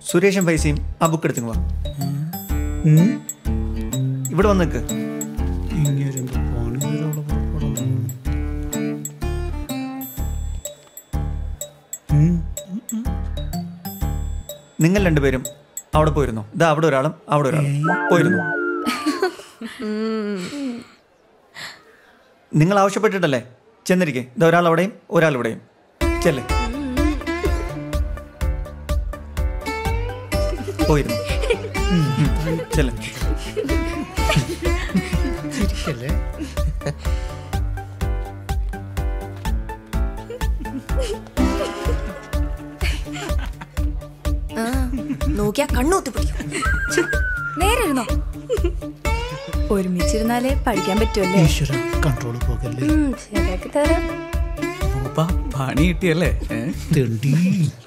സുരേഷും പൈസയും ആ ബുക്ക് എടുത്തു വാ ഇവിടെ വന്ന് നിൽക്ക് ഇങ്ങേരെന്തോ പണി തരാനുള്ള പുറപ്പെടാൻ നിങ്ങൾ രണ്ടുപേരും അവിടെ പോയിരുന്നു ഇതാ അവിടെ ഒരാളും അവിടെ ഒരാളും പോയിരുന്നു നിങ്ങൾ ആവശ്യപ്പെട്ടിട്ടല്ലേ ചെന്നിരിക്കെ ഇതാ ഒരാൾ അവിടെയും ഒരാൾ ഇവിടെയും ചെല്ലേ പോയിരുന്നു ചെല്ലേ ചിരിക്കല്ലേ ആ, നോക്കിയാ കണ്ണൂത്തി പിടിക്കും നേരെ ഇരുന്നോ ഒരുമിച്ചിരുന്നാലേ പഠിക്കാൻ പറ്റുമല്ലേ ഈശ്വര കൺട്രോൾ പോകല്ലേ ഉം, ശരിയാക്കി തരാം പണി കിട്ടിയല്ലേ ഏ? തെണ്ടി